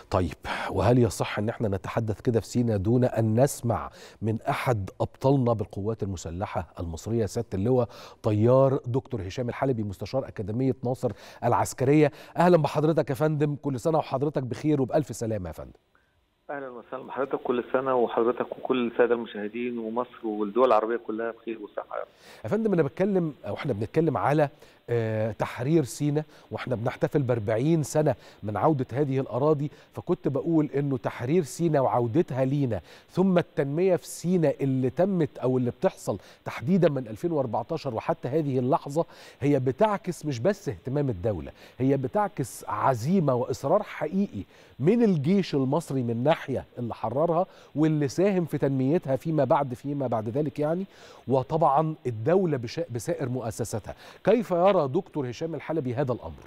طيب وهل يصح ان احنا نتحدث كده في سينا دون ان نسمع من احد ابطالنا بالقوات المسلحه المصريه سياده اللواء طيار دكتور هشام الحلبي مستشار اكاديميه ناصر العسكريه اهلا بحضرتك يا فندم كل سنه وحضرتك بخير وبالف سلامه يا فندم اهلا وسهلا بحضرتك كل سنه وحضرتك وكل الساده المشاهدين ومصر والدول العربيه كلها بخير وصحه يا فندم انا بتكلم او احنا بنتكلم على آه تحرير سينا واحنا بنحتفل ب 40 سنه من عوده هذه الاراضي فكنت بقول انه تحرير سينا وعودتها لينا ثم التنميه في سينا اللي تمت او اللي بتحصل تحديدا من 2014 وحتى هذه اللحظه هي بتعكس مش بس اهتمام الدوله هي بتعكس عزيمه واصرار حقيقي من الجيش المصري من ناحيه اللي حررها واللي ساهم في تنميتها فيما بعد فيما بعد ذلك يعني وطبعا الدوله بسائر مؤسساتها كيف يرى دكتور هشام الحلبي هذا الامر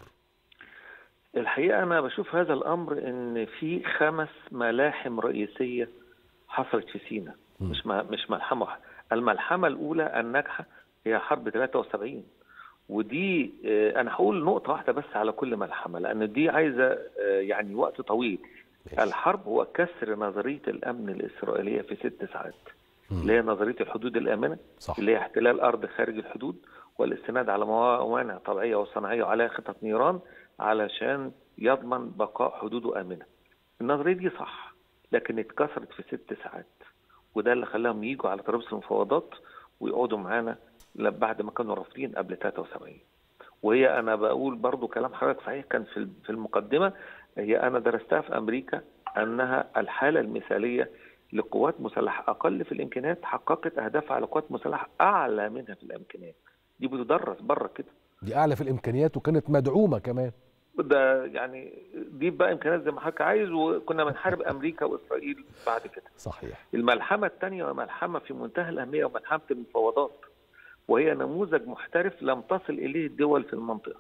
الحقيقه انا بشوف هذا الامر ان في خمس ملاحم رئيسيه حصلت في سينا مش مش ملحمه واحده الملحمه الاولى الناجحه هي حرب 73 ودي انا هقول نقطه واحده بس على كل ملحمه لان دي عايزه يعني وقت طويل الحرب هو كسر نظريه الامن الاسرائيليه في ست ساعات اللي هي نظريه الحدود الامنه صح. اللي هي احتلال ارض خارج الحدود والاستناد على موانع طبيعيه وصناعيه وعليها خطط نيران علشان يضمن بقاء حدوده امنه. النظريه دي صح لكن اتكسرت في ست ساعات وده اللي خلاهم يجوا على ترابيزه المفاوضات ويقعدوا معانا بعد ما كانوا رافضين قبل 73 وهي انا بقول برضو كلام حضرتك صحيح كان في في المقدمه هي انا درستها في امريكا انها الحاله المثاليه لقوات مسلحه اقل في الامكانيات حققت اهدافها على قوات مسلحه اعلى منها في الامكانيات دي بتدرس بره كده دي اعلى في الامكانيات وكانت مدعومه كمان ده يعني دي بقى امكانيات زي ما حضرتك عايز وكنا بنحارب امريكا واسرائيل بعد كده صحيح الملحمه الثانيه ملحمه في منتهى الاهميه وملحمه المفاوضات وهي نموذج محترف لم تصل اليه الدول في المنطقه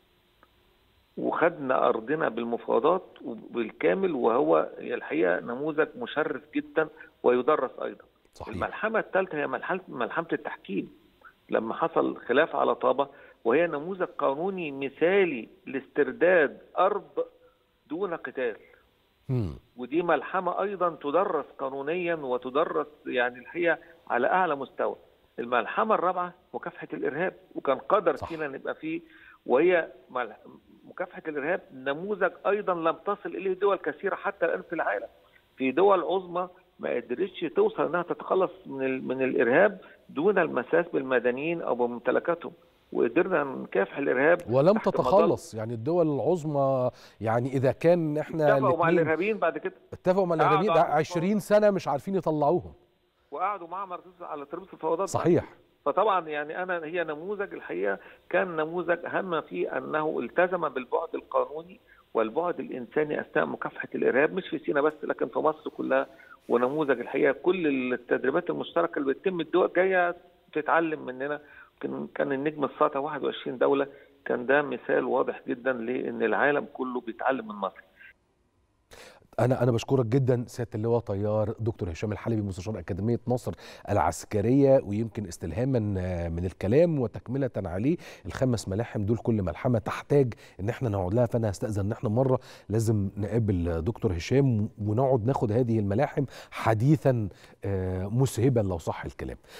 وخدنا ارضنا بالمفاوضات بالكامل وهو الحقيقه نموذج مشرف جدا ويدرس ايضا صحيح. الملحمه الثالثه هي ملحمه ملحمه التحكيم لما حصل خلاف على طابه وهي نموذج قانوني مثالي لاسترداد ارض دون قتال مم. ودي ملحمه ايضا تدرس قانونيا وتدرس يعني الحقيقه على اعلى مستوى الملحمه الرابعه مكافحه الارهاب وكان قدر صح. فينا نبقى فيه وهي مكافحه الارهاب نموذج ايضا لم تصل اليه دول كثيره حتى الان في العالم في دول عظمى ما قدرتش توصل انها تتخلص من من الارهاب دون المساس بالمدنيين او بممتلكاتهم وقدرنا نكافح الارهاب ولم تتخلص يعني الدول العظمى يعني اذا كان احنا اتفقوا مع الارهابيين بعد كده اتفقوا مع الارهابيين ده 20 سنه مش عارفين يطلعوهم وقعدوا معاهم على ترابيزه الفوضات صحيح فطبعا يعني انا هي نموذج الحقيقه كان نموذج اهم فيه انه التزم بالبعد القانوني والبعد الانساني اثناء مكافحه الارهاب مش في سينا بس لكن في مصر كلها ونموذج الحقيقه كل التدريبات المشتركه اللي بتتم الدول جايه تتعلم مننا كان النجم الساطع 21 دوله كان ده مثال واضح جدا لان العالم كله بيتعلم من مصر انا انا بشكرك جدا سياده اللواء طيار دكتور هشام الحلبي مستشار اكاديميه ناصر العسكريه ويمكن استلهاما من الكلام وتكمله عليه الخمس ملاحم دول كل ملحمه تحتاج ان احنا نقعد لها فانا هستاذن ان احنا مره لازم نقابل دكتور هشام ونقعد ناخد هذه الملاحم حديثا مسهبا لو صح الكلام